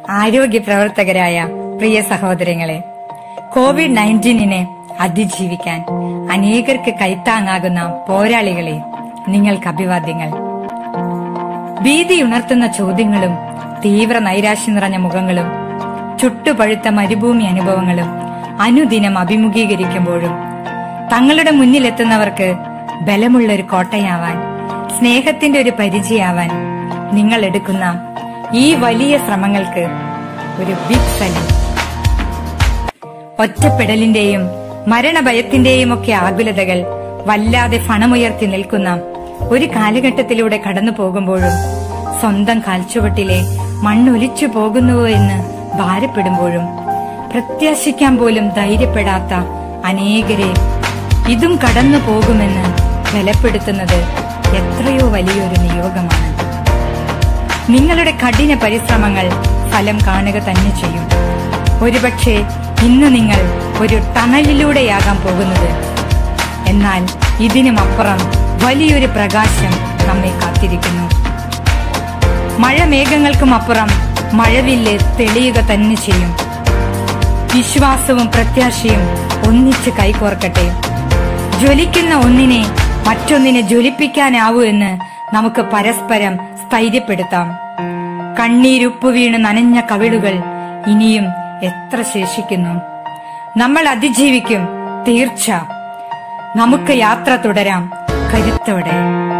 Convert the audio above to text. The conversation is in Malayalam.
ആരോഗ്യ പ്രവർത്തകരായ പ്രിയ സഹോദരങ്ങളെ കോവിഡ് നയൻറ്റീനിനെ അതിജീവിക്കാൻ അനേകർക്ക് കൈത്താങ്ങാകുന്ന പോരാളികളെ നിങ്ങൾക്ക് അഭിവാദ്യങ്ങൾ ഭീതി ഉണർത്തുന്ന ചോദ്യങ്ങളും തീവ്ര നൈരാശ്യം നിറഞ്ഞ മുഖങ്ങളും ചുട്ടുപഴുത്ത മരുഭൂമി അനുഭവങ്ങളും അനുദിനം അഭിമുഖീകരിക്കുമ്പോഴും തങ്ങളുടെ മുന്നിലെത്തുന്നവർക്ക് ബലമുള്ള ഒരു കോട്ടയാവാൻ സ്നേഹത്തിന്റെ ഒരു പരിചയാവാൻ നിങ്ങൾ എടുക്കുന്ന ഈ വലിയ ശ്രമങ്ങൾക്ക് ഒരു ബിഗ് സല്യൂട്ട് ഒറ്റപ്പെടലിന്റെയും മരണഭയത്തിന്റെയും ഒക്കെ ആകുലതകൾ വല്ലാതെ ഫണമുയർത്തി നിൽക്കുന്ന ഒരു കാലഘട്ടത്തിലൂടെ കടന്നു പോകുമ്പോഴും സ്വന്തം കാൽച്ചുവട്ടിലെ മണ്ണൊലിച്ചു പോകുന്നുവോ എന്ന് ഭാരപ്പെടുമ്പോഴും പ്രത്യാശിക്കാൻ പോലും ധൈര്യപ്പെടാത്ത അനേകരെ ഇതും കടന്നു പോകുമെന്ന് ബലപ്പെടുത്തുന്നത് എത്രയോ വലിയൊരു നിയോഗമാണ് നിങ്ങളുടെ കഠിന പരിശ്രമങ്ങൾ ഫലം കാണുക തന്നെ ചെയ്യും ഒരുപക്ഷെ ഇന്ന് നിങ്ങൾ ഒരു ടണലിലൂടെയാകാൻ പോകുന്നത് എന്നാൽ ഇതിനുമപ്പുറം വലിയൊരു പ്രകാശം നമ്മെ കാത്തിരിക്കുന്നു മഴമേഘങ്ങൾക്കും അപ്പുറം മഴവില്ല് തെളിയുക തന്നെ ചെയ്യും വിശ്വാസവും പ്രത്യാശയും ഒന്നിച്ച് കൈകോർക്കട്ടെ ജ്വലിക്കുന്ന ഒന്നിനെ മറ്റൊന്നിനെ ജ്വലിപ്പിക്കാനാവൂ എന്ന് നമുക്ക് പരസ്പരം സ്ഥൈര്യപ്പെടുത്താം കണ്ണീരുപ്പു വീണ് നനഞ്ഞ കവിളുകൾ ഇനിയും എത്ര ശേഷിക്കുന്നു നമ്മൾ അതിജീവിക്കും തീർച്ച നമുക്ക് യാത്ര തുടരാം കരുത്തോടെ